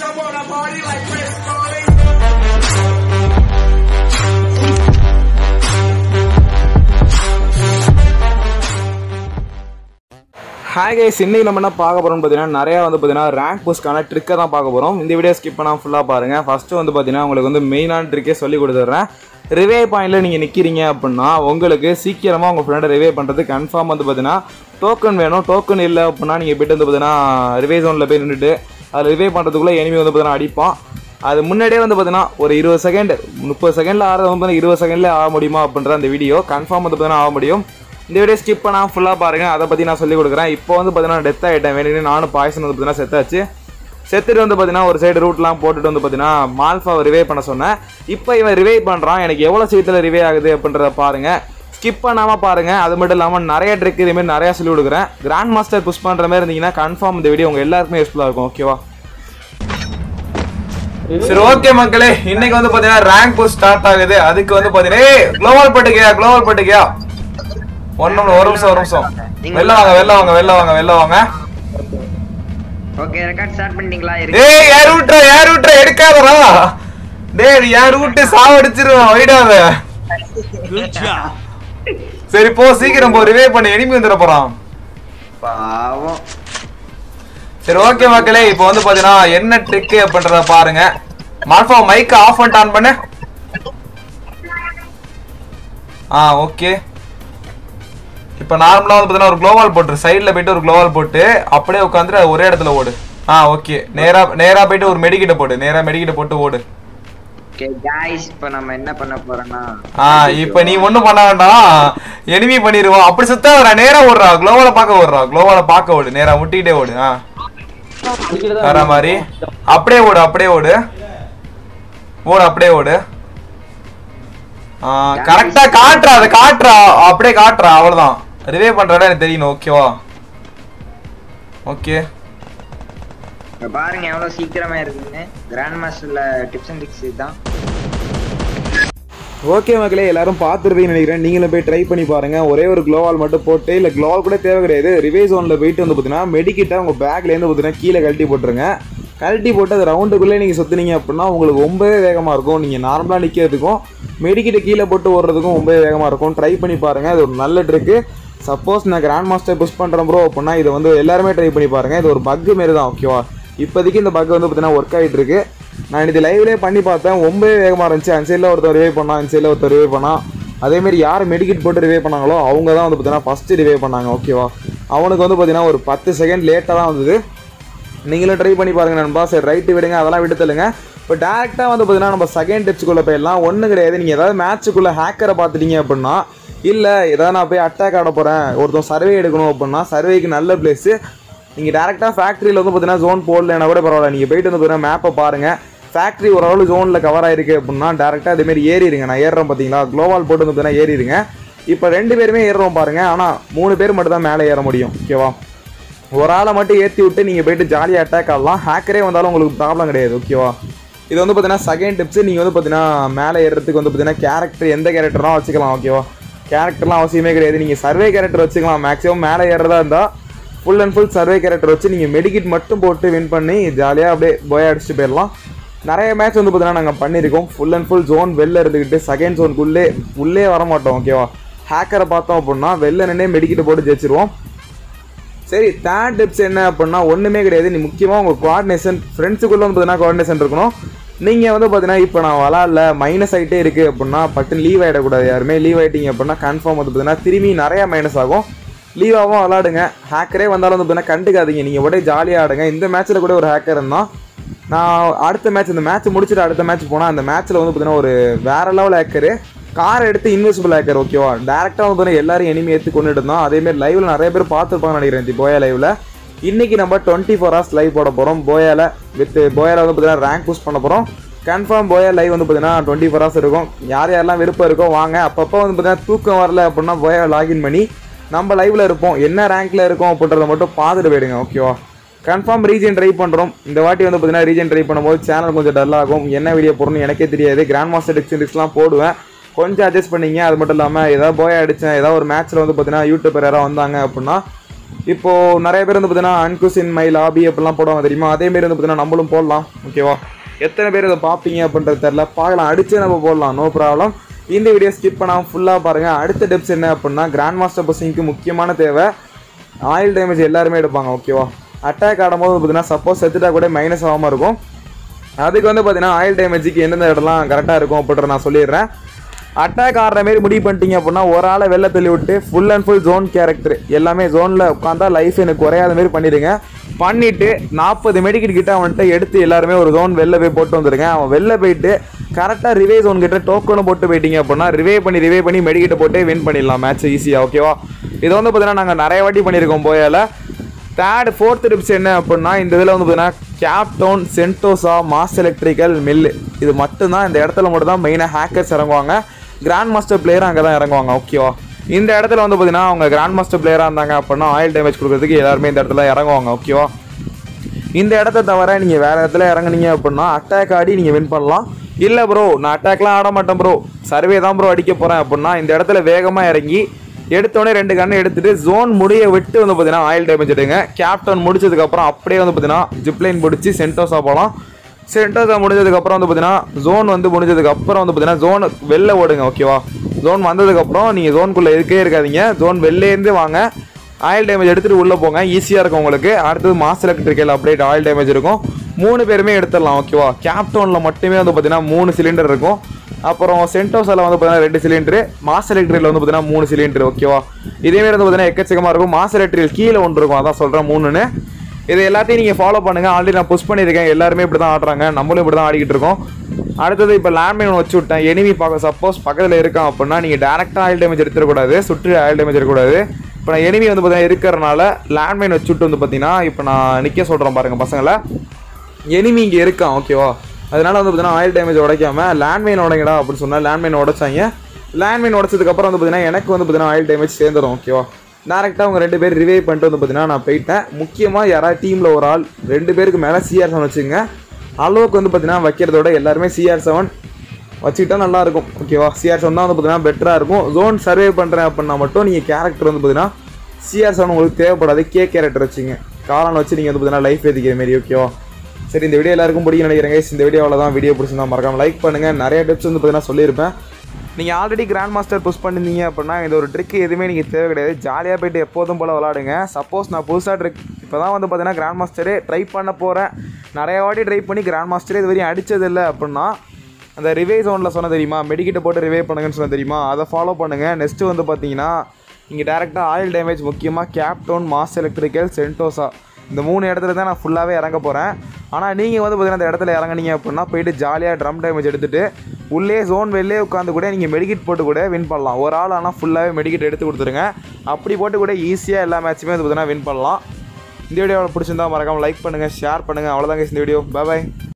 I wanna party like Chris Farley. Hi guys இன்னைக்கு நம்ம என்ன பார்க்க போகிறோம்னு பார்த்தீங்கன்னா நிறையா வந்து பார்த்தீங்கன்னா ரேங்க் புஷ்க்கான ட்ரிக்கை தான் பார்க்க போகிறோம் இந்த வீடியோ ஸ்கிப் பண்ணால் ஃபுல்லாக பாருங்கள் ஃபஸ்ட்டு வந்து பார்த்தீங்கன்னா உங்களுக்கு வந்து மெயினான ட்ரிக்கே சொல்லி கொடுத்துட்றேன் ரிவே பாயிண்டில் நீங்கள் நிற்கிறீங்க அப்படின்னா உங்களுக்கு சீக்கிரமாக உங்கள் ஃப்ரெண்டை ரிவே பண்ணுறது கன்ஃபார்ம் வந்து பார்த்தீங்கன்னா டோக்கன் வேணும் டோக்கன் இல்லை அப்படின்னா நீங்கள் போய்ட்டு வந்து பார்த்தீங்கன்னா ரிவே ஜோனில் போய் நின்றுட்டு அதில் ரிவே பண்ணுறதுக்குள்ளே எனிமி வந்து பார்த்தீங்கன்னா அடிப்பான் அது முன்னாடியே வந்து பார்த்தீங்கன்னா ஒரு இருபது செகண்ட் முப்பது செகண்டில் ஆறது வந்து பார்த்தீங்கன்னா இருபது செகண்டில் ஆக முடியுமா அப்படின்ற அந்த வீடியோ கன்ஃபார்ம் வந்து பார்த்தீங்கன்னா ஆக முடியும் இந்த வீடியோ ஸ்கிப் பண்ணால் ஃபுல்லாக பாருங்கள் அதை பற்றி நான் சொல்லிக் கொடுக்குறேன் இப்போ வந்து பார்த்தீங்கன்னா டெத் ஆகிட்டேன் வேணும்னு நானும் பாய்சன் வந்து பார்த்தீங்கன்னா செத்தாச்சு செத்துட்டு வந்து பார்த்தீங்கன்னா ஒரு சைடு ரூட்லாம் போட்டுட்டு வந்து பார்த்தீங்கன்னா மால்ஃபாவை ரிவே பண்ண சொன்னேன் இப்போ இவன் ரிவே பண்ணுறான் எனக்கு எவ்வளோ சீக்கிரத்தில் ரிவே ஆகுது அப்படின்றத பாருங்கள் ஸ்கிப் பண்ணாமல் பாருங்கள் அது மட்டும் இல்லாமல் நிறைய ட்ரிக் இதுமாரி நிறையா சொல்லி கொடுக்குறேன் கிராண்ட் மாஸ்டர் புஷ் பண்ணுற மாதிரி இருந்தீங்கன்னா கன்ஃபார்ம் இந்த வீடியோ உங்கள் எல்லாருக்குமே யூஸ்ஃபுல்லாக இருக்கும் ஓகேவா சரி ஓகே மக்களே இன்னைக்கு வந்து பாத்தீங்கன்னா ரேங்க் புஷ் ஸ்டார்ட் ஆகுது அதுக்கு வந்து பாத்தீங்கன்னா ஏய் குளோபல் பட்டுக்கியா குளோபல் பட்டுக்கியா ஒன்னு ஒரு நிமிஷம் ஒரு நிமிஷம் வெளில வாங்க வெளில வாங்க வெளில வாங்க வெளில வாங்க ஓகே ரெக்கார்ட் ஸ்டார்ட் பண்ணிட்டீங்களா இருக்கு ஏய் ஏர் ரூட்ரா ஏர் ரூட்ரா எடுக்காதடா டேய் இது ஏன் ரூட் சாவடிச்சிருவான் வைடாத சரி போ சீக்கிரம் போ ரிவே பண்ணி எனிமி வந்துட போறான் பாவம் சரி ஓகே மக்களே இப்போ வந்து பாத்தீங்கன்னா என்ன ட்ரிக் அப்படின்றத பாருங்க மால்ஃபா மைக் ஆஃப் பண்ணிட்டு ஆன் பண்ணு ஆ ஓகே இப்போ நார்மலாக வந்து பார்த்தீங்கன்னா ஒரு க்ளோவால் போட்டுரு சைடில் போயிட்டு ஒரு க்ளோவால் போட்டு அப்படியே உட்காந்துட்டு ஒரே இடத்துல ஓடு ஆ ஓகே நேரா நேரா போயிட்டு ஒரு மெடிக்கிட்ட போடு நேரா மெடிக்கிட்ட போட்டு ஓடு ஓகே गाइस இப்போ நம்ம என்ன பண்ண போறோம்னா ஆ இப்போ நீ ஒண்ணும் பண்ண வேண்டாம் எனிமி பண்ணிடுவோம் அப்படி சுத்தா வரா நேரா ஓடுறா க்ளோவால பார்க்க ஓடுறா க்ளோவால பார்க்க ஓடு நேரா முட்டிக்கிட்டே ஓடு ஆ வர மாதிரி அப்படியே ஓடு அப்படியே ஓடு ஓடு அப்படியே ஓடு கரெக்டா காட்டுறா அதை காட்டுறா அப்படியே காட்டுறா அவ்வளவுதான் ரிவே பண்றதா எனக்கு தெரியணும் ஓகேவா ஓகே இங்க பாருங்க எவ்வளவு சீக்கிரமா இருக்குன்னு கிராண்ட் மாஸ்டர்ல டிப்ஸ் அண்ட் ட்ரிக்ஸ் இதுதான் ஓகே மக்களே எல்லாரும் பார்த்துருப்பீங்கன்னு நினைக்கிறேன் நீங்களும் போய் ட்ரை பண்ணி பாருங்க ஒரே ஒரு க்ளோவால் மட்டும் போட்டு இல்லை க்ளோவால் கூட தேவை கிடையாது ரிவே ஜோனில் போயிட்டு வந்து பார்த்தீங்கன்னா மெடிக்கிட்ட உங்கள் பேக்லேருந்து பார்த்தீங்கன்னா கீழே கழட்டி போட்டுருங்க கழட்டி போட்டு அது ரவுண்டுக்குள்ளே நீங்கள் சுற்றுனீங்க அப்படின்னா உங்களுக்கு ரொம்பவே வேகமாக இருக்கும் நீங்கள் நார்மலாக நிற்கிறதுக்கும் மெடிக்கிட்ட கீழே போட்டு ஓடுறதுக்கும் ரொம்பவே வேகமாக இருக்கும் ட்ரை பண்ணி பாருங்கள் இது ஒரு நல்ல ட்ரிக்கு சப்போஸ் நான் கிராண்ட் மாஸ்டர் புஷ் பண்ணுறேன் ப்ரோ அப்படின்னா இதை வந்து எல்லாருமே ட்ரை பண்ணி பாருங்கள் இது ஒரு பக்கு மாரி தான் ஓகேவா இப்போதைக்கு இந்த பக் வந்து பார்த்தீங்கன்னா ஒர்க் ஆகிட்டு இருக்கு நான் இது லைவ்லேயே பண்ணி பார்த்தேன் ரொம்பவே வேகமாக இருந்துச்சு அந்த சைடில் ஒருத்தர் ரிவே பண்ணான் அந்த சைடில் ஒருத்தர் ரிவே பண்ணான் அதேமாரி யார் மெடிக்கெட் போட்டு ரிவே பண்ணாங்களோ அவங்க தான் வந்து பார்த்தீங்கன்னா ஃபஸ்ட்டு ரிவே பண்ணாங்க ஓகேவா அவனுக்கு வந்து பார்த்தீங்கன்னா ஒரு பத்து செகண்ட் லேட்டாக தான் வந்தது நீங்களும் ட்ரை பண்ணி பாருங்க நண்பா சரி ரைட்டு விடுங்க அதெல்லாம் விட்டு தள்ளுங்க இப்போ டேரெக்டாக வந்து பார்த்தீங்கன்னா நம்ம செகண்ட் டிப்ஸ்க்குள்ளே போயிடலாம் ஒன்றும் கிடையாது நீங்கள் ஏதாவது மேட்ச்சுக்குள்ளே ஹேக்கரை பார்த்துட்டீங்க அப்படின்னா இல்லை ஏதாவது நான் போய் அட்டாக் ஆட போகிறேன் ஒருத்தன் சர்வே எடுக்கணும் அப்படின்னா சர்வேக்கு நல்ல பிளேஸு நீங்கள் டேரெக்டாக ஃபேக்ட்ரியில் வந்து பார்த்தீங்கன்னா ஜோன் போடலைன்னா கூட பரவாயில்ல நீங்கள் போயிட்டு வந்து பார்த்தீங்கன்னா மேப்பை பாருங்கள் ஃபேக்ட்ரி ஓரளவு ஜோனில் கவர் ஆயிருக்கு அப்படின்னா டேரெக்டாக இதேமாரி ஏறிடுங்க நான் ஏறுறேன் பார்த்தீங்களா க்ளோவால் போட்டு வந்து பார்த்தீங்கன்னா ஏறிடுங்க இப்போ ரெண்டு பேருமே ஏறுறோம் பாருங்க ஆனால் மூணு பேர் மட்டும் தான் மேலே ஏற முடியும் ஓகேவா ஒரு ஆளை மட்டும் ஏற்றி விட்டு நீங்கள் போயிட்டு ஜாலியாக அட்டாக் ஆடலாம் ஹேக்கரே வந்தாலும் உங்களுக்கு ப்ராப்ளம் கிடையாது ஓகேவா இது வந்து பார்த்தீங்கன்னா செகண்ட் டிப்ஸ் நீங்கள் வந்து பார்த்தீங்கன்னா மேலே ஏறுறதுக்கு வந்து பார்த்தீங்கன்னா கேரக்டர் எந்த கேரக்டர்லாம் வச்சுக்கலாம் ஓகேவா கேரக்டர்லாம் அவசியமே கிடையாது நீங்கள் சர்வே கேரக்டர் வச்சுக்கலாம் மேக்ஸிமம் மேலே ஏறுறதா இருந்தால் full and full survey character வச்சு நீங்கள் மெடிக்கிட் மட்டும் போட்டு வின் பண்ணி ஜாலியாக அப்படியே போய் அடிச்சுட்டு போயிடலாம் நிறைய மேட்ச் வந்து பார்த்தீங்கன்னா நாங்கள் பண்ணியிருக்கோம் ஃபுல் அண்ட் ஃபுல் ஜோன் வெளில இருந்துக்கிட்டு செகண்ட் ஜோனுக்குள்ளே உள்ளே வர மாட்டோம் ஓகேவா ஹேக்கரை பார்த்தோம் அப்படின்னா வெளில நின்னே மெடிக்கிட்ட போட்டு ஜெயிச்சிருவோம் சரி தேர்ட் டிப்ஸ் என்ன அப்படின்னா ஒன்றுமே கிடையாது நீ முக்கியமாக உங்கள் கோஆர்டினேஷன் ஃப்ரெண்ட்ஸுக்குள்ளே வந்து பார்த்தீங்கன்னா கோஆர்டினேஷன் இருக்கணும் நீங்கள் வந்து பார்த்தீங்கன்னா இப்போ நான் விளாட்ல மைனஸ் ஆகிட்டே இருக்குது அப்படின்னா பட்டுன்னு லீவ் ஆகிடக்கூடாது யாருமே லீவ் ஆகிட்டீங்க அப்படின்னா கன்ஃபார்ம் வந்து பார்த்தீங்கன்னா திரும்பி நிறையா மைனஸ் ஆகும் லீவாகவும் விளாடுங்க ஹேக்கரே வந்தாலும் வந்து பார்த்தீங்கன்னா கண்டுக்காதீங்க நீங்கள் உடனே ஜாலியாக ஆடுங்க இந்த மேட்ச்சில் கூட ஒரு ஹேக்கர் இருந்தான் நான் அடுத்த மேட்ச் இந்த மேட்ச் முடிச்சுட்டு அடுத்த மேட்ச் போனால் அந்த மேட்ச்சில் வந்து பார்த்தீங்கன்னா ஒரு வேற லெவல் ஹேக்கரு கார் எடுத்து இன்வெசிபிள் ஹேக்கர் ஓகேவா டேரெக்டாக வந்து பார்த்தீங்கன்னா எல்லாரும் எனிமி ஏற்றி கொண்டுட்டு இருந்தோம் அதேமாரி லைவ்ல நிறைய பேர் பார்த்துருப்பாங்கன்னு நினைக்கிறேன் இந்த போயா லைவ்ல இன்னைக்கு நம்ம டுவெண்ட்டி ஃபோர் ஹவர்ஸ் லைவ் போட போகிறோம் போயால வித் போயால வந்து பார்த்தீங்கன்னா ரேங்க் புஷ் பண்ண போகிறோம் கன்ஃபார்ம் போயா லைவ் வந்து பார்த்தீங்கன்னா டுவெண்ட்டி ஃபோர் ஹவர்ஸ் இருக்கும் யார் யாரெல்லாம் விருப்பம் இருக்கோ வாங்க அப்பப்போ வந்து பார்த்தீங்கன்னா தூக்கம் வரல அப்படின்னா போயா லாகின் பண்ணி நம்ம லைவ்ல இருப்போம் என்ன ரேங்க்ல இருக்கோம் அப்படின்றத மட்டும் பார்த்துட்டு போயிடுங்க ஓகேவா கன்ஃபார்ம் ரீஜன் ட்ரை பண்ணுறோம் இந்த வாட்டி வந்து பார்த்தீங்கன்னா ரீஜன் ட்ரை பண்ணும்போது சேனல் கொஞ்சம் டல் ஆகும் என்ன வீடியோ போடணும்னு எனக்கே தெரியாது கிராண்ட் மாஸ்டர் டிக்ஸ் டிக்ஸ்லாம் போடுவேன் கொஞ்சம் அட்ஜஸ்ட் பண்ணிங்க அது மட்டும் இல்லாமல் ஏதாவது போய் அடித்தேன் ஏதாவது ஒரு மேட்ச்சில் வந்து பார்த்தீங்கன்னா யூடியூபர் யாராவது வந்தாங்க அப்படின்னா இப்போது நிறைய பேர் வந்து பார்த்தீங்கன்னா அன்குஸ் இன் மை லாபி அப்படிலாம் போடுவாங்க தெரியுமா அதே மாதிரி வந்து பார்த்தீங்கன்னா நம்மளும் போடலாம் ஓகேவா எத்தனை பேர் இதை பார்ப்பீங்க அப்படின்றது தெரில பார்க்கலாம் அடிச்சே நம்ம போடலாம் நோ ப்ராப்ளம் இந்த வீடியோ ஸ்கிப் பண்ணாமல் ஃபுல்லாக பாருங்கள் அடுத்த டிப்ஸ் என்ன அப்படின்னா கிராண்ட் மாஸ்டர் பஸ்ஸிங்க்கு முக்கியமான தேவை ஆயில் டேமேஜ் எல்லாருமே எடுப்பாங்க ஓகேவா அட்டாக் ஆடும்போது பார்த்தீங்கன்னா சப்போஸ் செத்துட்டா கூட மைனஸ் ஆகாமல் இருக்கும் அதுக்கு வந்து பார்த்தீங்கன்னா ஆயில் டேமேஜுக்கு எந்தெந்த இடம்லாம் கரெக்டாக இருக்கும் அப்படின்ற நான் சொல்லிடுறேன் அட்டாக் ஆடுற மாதிரி முடிவு பண்ணிட்டீங்க அப்படின்னா ஒரு ஆளை வெளில தள்ளி விட்டு full and full zone character எல்லாமே ஜோனில் உட்காந்தா லைஃப் எனக்கு குறையாத மாதிரி பண்ணிடுங்க பண்ணிட்டு நாற்பது மெடிக்கெட் கிட்ட அவன்கிட்ட எடுத்து எல்லாருமே ஒரு ஜோன் வெளில போய் போட்டு வந்துருங்க அவன் வெளில போயிட்டு கரெக்டாக ரிவே ஜோன் கிட்ட டோக்கனும் போட்டு போயிட்டீங்க அப்படின்னா ரிவே பண்ணி ரிவே பண்ணி மெடிக்கெட்டை போட்டு வின் பண்ணிடலாம் மேட்ச் ஈஸியாக ஓகேவா இது வந்து பார்த்தீங்கன்னா நாங்கள் நிறைய வாட்டி பண்ணியிருக்கோம் போயால தேர்ட் ஃபோர்த் டிப்ஸ் என்ன அப்படின்னா இந்த இதில் வந்து பார்த்தீங்கன்னா Cape Town Sentosa mass electrical mill இது மட்டும்தான் இந்த இடத்துல மட்டும் தான் மெயினாக ஹேக்கர்ஸ் இறங்குவாங்க கிராண்ட் மாஸ்டர் பிளேயர் அங்கே தான் இறங்குவாங்க ஓகேவா இந்த இடத்துல வந்து பார்த்தீங்கன்னா அவங்க கிராண்ட் மாஸ்டர் பிளேயராக இருந்தாங்க அப்படின்னா ஆயில் டேமேஜ் கொடுக்கறதுக்கு எல்லாருமே இந்த இடத்துல இறங்குவாங்க ஓகேவா இந்த இடத்த தவிர நீங்கள் வேறு இடத்துல இறங்குனீங்க அப்படின்னா அட்டாக் ஆடி நீங்கள் வின் பண்ணலாம் இல்லை ப்ரோ நான் அட்டாக்லாம் ஆட மாட்டேன் ப்ரோ சர்வே தான் ப்ரோ அடிக்க போகிறேன் அப்படின்னா இந்த இடத்துல வேகமாக இறங்கி எடுத்தோடனே ரெண்டு கண்ணை எடுத்துட்டு ஜோன் முடிய விட்டு வந்து பார்த்தீங்கன்னா ஆயில் டேமேஜ் எடுங்க கேப்டன் முடிச்சதுக்கப்புறம் அப்படியே வந்து பார்த்தீங்கன்னா ஜிப்லைன் பிடிச்சி சென்டோஸாக போகலாம் சென்டோஸா முடிஞ்சதுக்கப்புறம் வந்து பார்த்தீங்கன்னா ஜோன் வந்து முடிஞ்சதுக்கப்புறம் வந்து பார்த்தீங்கன்னா ஜோன் வெளில ஓடுங்க ஓகேவா ஜோன் வந்ததுக்கப்புறம் நீங்கள் ஜோனுக்குள்ளே இருக்கே இருக்காதீங்க ஜோன் வெளிலேருந்து வாங்க ஆயில் டேமேஜ் எடுத்துகிட்டு உள்ளே போங்க ஈஸியாக இருக்கும் உங்களுக்கு அடுத்தது mass electrical update oil damage இருக்கும் மூணு பேருமே எடுத்துடலாம் ஓகேவா கேப்டவுனில் மட்டுமே வந்து பார்த்தீங்கன்னா மூணு சிலிண்டர் இருக்கும் அப்புறம் சென்டோஸில் வந்து பார்த்தீங்கன்னா ரெண்டு சிலிண்டரு மாஸ் எலக்ட்ரியில் வந்து பார்த்தீங்கன்னா மூணு சிலிண்டர் ஓகேவா இதேமாரி வந்து பார்த்தீங்கன்னா எக்கச்சக்கமாக இருக்கும் மாஸ் எலக்ட்ரியில் கீழே ஒன்று இருக்கும் அதான் சொல்கிறேன் மூணுன்னு இது எல்லாத்தையும் நீங்கள் ஃபாலோ பண்ணுங்கள் ஆல்ரெடி நான் புஷ் பண்ணியிருக்கேன் எல்லாருமே இப்படி தான் ஆடுறாங்க நம்மளும் இப்படி தான் ஆடிக்கிட்டு இருக்கோம் அடுத்தது இப்போ லேண்ட்மைன் வச்சு விட்டேன் எனிமி பார்க்க சப்போஸ் பக்கத்தில் இருக்கான் அப்படின்னா நீங்கள் டேரெக்டாக ஆயில் டேமேஜ் எடுத்துடக்கூடாது சுற்றி ஆயில் டேமேஜ் எடுக்கக்கூடாது இப்போ நான் எனிமி வந்து பார்த்தீங்கன்னா இருக்கிறனால லேண்ட்மைன் வச்சு விட்டு வந்து பார்த்தீங்கன்னா இப்போ நான் நிற்க சொல்கிறேன் பாருங்கள் பசங்களை எனிமி இங்கே இருக்கான் ஓகேவா அதனால வந்து பார்த்தீங்கன்னா ஆயில் டேமேஜ் உடைக்காம லேண்ட்மைன் உடைங்கடா அப்படின்னு சொன்னால் லேண்ட்மைன் உடைச்சாங்க லேண்ட்மைன் உடச்சதுக்கப்புறம் வந்து பார்த்தீங்கன்னா எனக்கு வந்து பார்த்தீங்கன்னா ஆயில் டேமேஜ் சேர்ந்துடும் ஓகேவா டேரெக்டாக அவங்க ரெண்டு பேர் ரிவைவ் பண்ணிட்டு வந்து பார்த்தீங்கன்னா நான் போயிட்டேன் முக்கியமாக யாராவது டீமில் ஒரு ஆள் ரெண்டு பேருக்கு மேலே சிஆர் செவன் வச்சுங்க அளவுக்கு வந்து பார்த்தீங்கன்னா வைக்கிறதோட எல்லாருமே சிஆர் செவன் வச்சுக்கிட்டா நல்லா இருக்கும் ஓகேவா சிஆர் செவன் தான் வந்து பார்த்தீங்கன்னா பெட்டராக இருக்கும் ஜோன் சர்வே பண்ணுறேன் அப்படின்னா மட்டும் நீங்கள் கேரக்டர் வந்து பார்த்தீங்கன்னா சிஆர் செவன் உங்களுக்கு தேவைப்படாது கே கேரக்டர் வச்சுங்க காலான் வச்சு நீங்கள் வந்து பார்த்தீங்கன்னா லைஃப் ஏற்றிக்கிற மாதிரி ஓகேவா சரி இந்த வீடியோ எல்லாருக்கும் பிடிக்கும் நினைக்கிறேன் guys. இந்த வீடியோவில் தான் வீடியோ பிடிச்சிருந்தா மறக்காம லைக் பண்ணுங்கள் நிறைய டிப்ஸ் வந்து பார்த்தீங்கன்னா சொல்லியிருப்பேன் நீங்கள் ஆல்ரெடி கிராண்ட் மாஸ்டர் புஷ் பண்ணியிருந்தீங்க அப்படின்னா இந்த ஒரு ட்ரிக் எதுவுமே நீங்கள் தேவை கிடையாது ஜாலியாக போயிட்டு எப்போதும் போல் விளாடுங்க சப்போஸ் நான் புதுசாக ட்ரிக் இப்போ தான் வந்து பார்த்தீங்கன்னா கிராண்ட் மாஸ்டரே ட்ரை பண்ண போகிறேன் நிறைய வாட்டி ட்ரை பண்ணி கிராண்ட் மாஸ்டரே இது வரையும் அடித்ததில்லை அப்படின்னா அந்த ரிவே ஜோனில் சொன்ன தெரியுமா மெடிக்கிட்ட போட்டு ரிவே பண்ணுங்கன்னு சொன்ன தெரியுமா அதை ஃபாலோ பண்ணுங்கள் நெக்ஸ்ட்டு வந்து பார்த்தீங்கன்னா இங்கே டேரெக்டாக ஆயில் டேமேஜ் முக்கியமாக கேப்டோன் மாஸ் எலக்ட்ரிக்கல் சென்டோசா இந்த மூணு இடத்துல தான் நான் ஃபுல்லாகவே இறங்க போகிறேன் ஆனால் நீங்கள் வந்து பார்த்தீங்கன்னா அந்த இடத்துல இறங்குனீங்க அப்படின்னா போயிட்டு ஜாலியாக ட்ரம் டேமேஜ் எடுத்துகிட்டு உள்ளே ஜோன் வெளிலே உட்காந்து கூட நீங்கள் மெடிக்கிட் போட்டு கூட வின் பண்ணலாம் ஒரு ஆள் ஆனால் ஃபுல்லாகவே மெடிக்கிட் எடுத்து கொடுத்துருங்க அப்படி போட்டு கூட ஈஸியாக எல்லா மேட்சுமே வந்து பார்த்தீங்கன்னா வின் பண்ணலாம் இந்த வீடியோவில் பிடிச்சிருந்தா மறக்காமல் லைக் பண்ணுங்கள் ஷேர் பண்ணுங்கள் அவ்வளோதாங்க இந்த வீடியோ பாய்